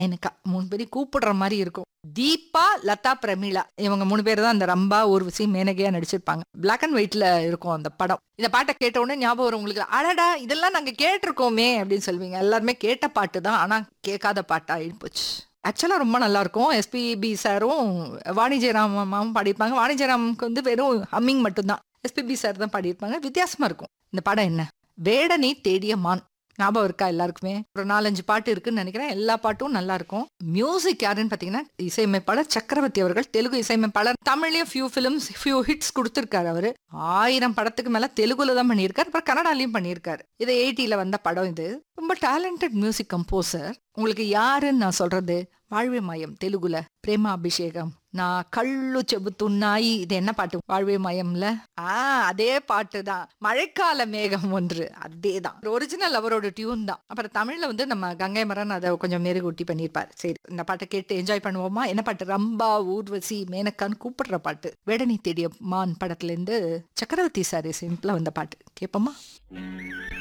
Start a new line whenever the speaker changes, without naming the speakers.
எனக்கு மூணு பேரையும் கூப்பிடுற மாதிரி இருக்கும் தீபா லதா பிரமீளா இவங்க மூணு பேர் தான் அந்த ரம்பா ஊர்வசி மேனகையா நடிச்சிருப்பாங்க பிளாக் அண்ட் ஒயிட்ல இருக்கும் அந்த படம் இந்த பாட்டை கேட்ட உடனே ஞாபகம் வரும் உங்களுக்கு அடடா இதெல்லாம் நாங்க கேட்டிருக்கோமே அப்படின்னு சொல்வீங்க எல்லாருமே கேட்ட பாட்டு தான் ஆனா கேட்காத பாட்டா போச்சு ஆக்சுவலாக ரொம்ப நல்லா இருக்கும் எஸ்பிபி சாரும் வாணி ஜெயராம் அம்மாவும் பாடியிருப்பாங்க வாணி ஜெயராமுக்கு வந்து வெறும் ஹம்மிங் மட்டும்தான் எஸ்பிபி சார் தான் பாடியிருப்பாங்க வித்தியாசமா இருக்கும் இந்த படம் என்ன வேடனை தேடிய மான் ஞாபகம் இருக்கா எல்லாருக்குமே ஒரு நாலஞ்சு பாட்டு இருக்குன்னு நினைக்கிறேன் எல்லா பாட்டும் நல்லா இருக்கும் மியூசிக் யாருன்னு பார்த்தீங்கன்னா இசையமைப்பாளர் சக்கரவர்த்தி அவர்கள் தெலுங்கு இசையமைப்பாளர் தமிழ்லயும் ஃபியூ ஃபிலிம்ஸ் ஃபியூ ஹிட்ஸ் கொடுத்துருக்காரு அவரு ஆயிரம் படத்துக்கு மேல தெலுங்குல தான் பண்ணியிருக்காரு அப்புறம் கன்னடாலையும் பண்ணியிருக்காரு இது எயிட்டில வந்த படம் இது ரொம்ப டேலண்டட் மியூசிக் கம்போசர் உங்களுக்கு யாருன்னு நான் சொல்றது வாழ்வே மாயம் தெலுங்குல பிரேமா அபிஷேகம் நான் கள்ளு செபுத்துன்னாய் இது என்ன பாட்டு வாழ்வே மாயம்ல ஆ அதே பாட்டு தான் மழைக்கால மேகம் ஒன்று அதே தான் ஒரிஜினல் அவரோட டியூன் தான் அப்புறம் தமிழ்ல வந்து நம்ம கங்கை மரன் அதை கொஞ்சம் மெருகூட்டி பண்ணியிருப்பாரு சரி இந்த பாட்டை கேட்டு என்ஜாய் பண்ணுவோமா என்ன பாட்டு ரம்பா ஊர்வசி மேனக்கான்னு கூப்பிடுற பாட்டு வேடனை தேடிய மான் படத்துல இருந்து சக்கரவர்த்தி சாரி சிம்பிளா வந்த பாட்டு கேட்போமா